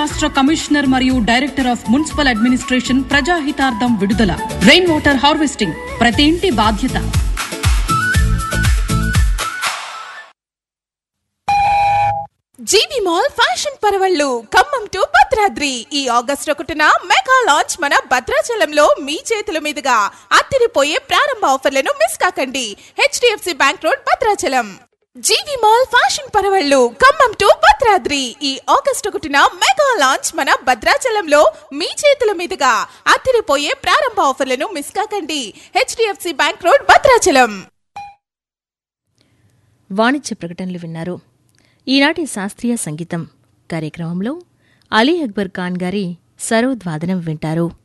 రాష్ట్ర కమిషనర్ మరియు director of municipal administration ప్రజాహితార్థం విడుదల రెయిన్ వాటర్ హార్వెస్టింగ్ ప్రతి ఇంటి బాధ్యత జీవి మాల్ ఫ్యాషన్ పరవళ్ళు ఖమ్మం టు భద్రాద్రి ఈ ఆగస్ట్ ఒకటిన మెగా లాంచ్ మన భద్రాచలంలో మీ చేతుల మీదుగా అత్తిరిపోయే ప్రారంభ ఆఫర్లను మిస్ కాకండి HDFC bank road Bhadrachalam G V mall fashion పరవళ్ళు ఖమ్మం టు భద్రాద్రి ఈ ఆగస్ట్ ఒకటిన మెగా లాంచ్ మన భద్రాచలంలో మీ చేతుల మీదుగా అత్తిరిపోయే ప్రారంభ ఆఫర్లను మిస్ కాకండి హెచ్డిఎఫ్సి బ్యాంక్ రోడ్ భద్రాచలం వాణిజ్య ప్రకటనలు విన్నారు ఈనాటి శాస్త్రీయ సంగీతం కార్యక్రమంలో అలీ అక్బర్ ఖాన్ గారి సరోద్వాదనం వింటారు